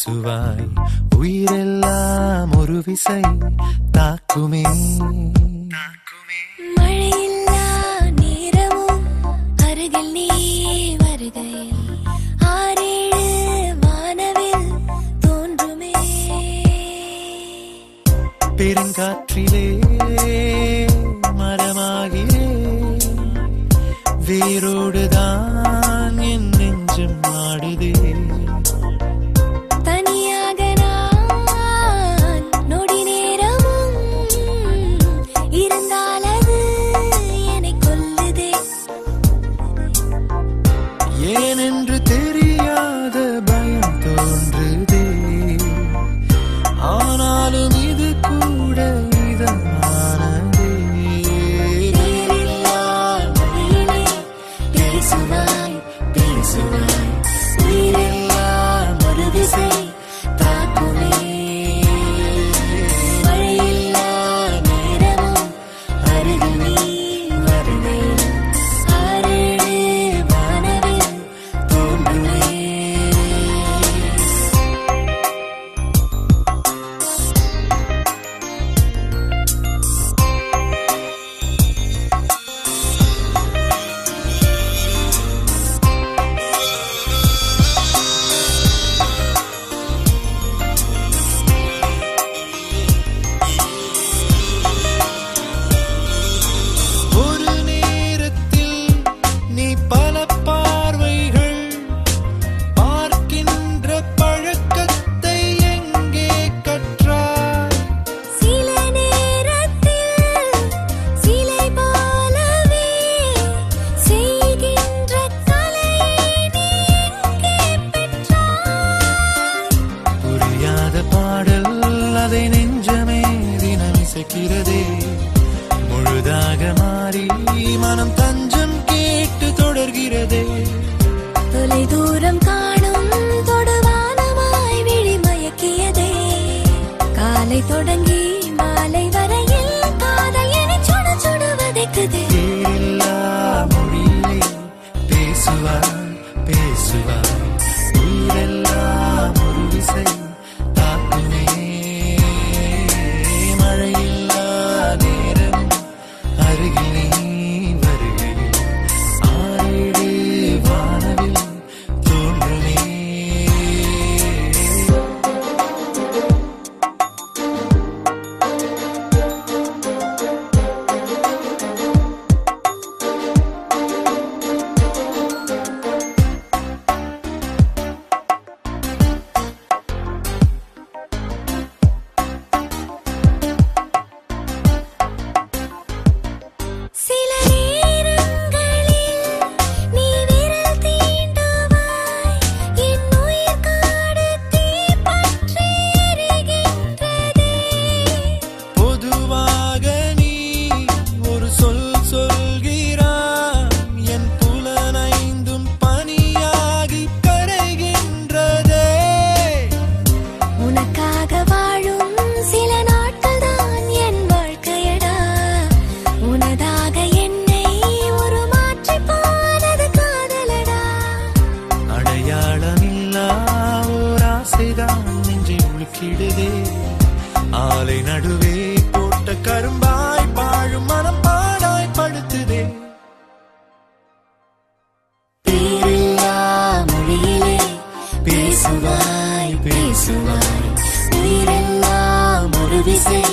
பேசுவாய் உயிரெல்லாம் ஒரு விசை தாக்குமே மழையில்லா நேரமும் அருகில் நீ வருகையில் ஆறேழு வானவில் தோன்றுமே பெருங்காற்றிலே மரமாகிறே வேரோடுதான் என் நெஞ்சம் ஆடுதே தனியாக நான் நொடி நேரமும் இருந்தால் அது என்னை கொல்லுதே ஏனென்று தெரியாத பயம் தோன்றுதே ஆனாலும் இது கூட இதமானதே நீரில்லா மொழியிலே பேசுவாய் பேசுவாய் உயிரெல்லாம் ஒரு திசை தாக்குமே மழையில்லா நேரமும் அருகில் நீ வருகையில் ஆறேழு வானவில் தோன்றுமே ஒரு நேரத்தில் நீ பல பார்வைகள் பார்க்கின்ற பழக்கத்தை எங்கே கற்றாய் சில நேரத்தில் சிலை போலவே செய்கின்ற கலையை நீ எங்கே பெற்றாய் புரியாத பாடல் அதை நெஞ்சமே தினம் இசைக்கிறதே முழுதாக மாறி மனம் தஞ்சம் கேட்டு தொடர்கிறதே தொலை தூரம் காணும் தொடுவானமாய் விழி மயக்கியதே காலை தொடங்கி மாலை வரையில் காதல் என சுடு சுடு வதைக்குதே பேரில்லா மொழியிலே பேசுவாய் பேசுவாய் உயிரெல்லாம் ஒரு விசை தாக்குமே மழையில்லா நேரம் அருகில் நீ வருகையில் ஆறேழு வானவில் தோன்றுமே சில நேரங்களில் நீ விரல் தீண்டுவாய் என் உயிர் காடு தீப்பற்றி எரிகின்றதே பொதுவாக நீ ஒரு சொல் சொல்கிறாய் என் புலனைந்தும் பனியாகி கரைகின்றதே உனக்காக வாழும் சில நாட்கள் தான் என் வாழ்க்கையடா உனதாக என்னை ஒரு மாற்றி போனது காதலடா அடையாளமில்லா ஓர் ஆசைதான் நெஞ்சை உழுக்கிடுதே ஆலை நடுவே போட்ட கரும்பாய் பாழும் மனம் பாடாய் படுத்துதே பேரில்லா மொழியிலே பேசுவாய் பேசுவாய் உயிரெல்லாம் ஒரு விசை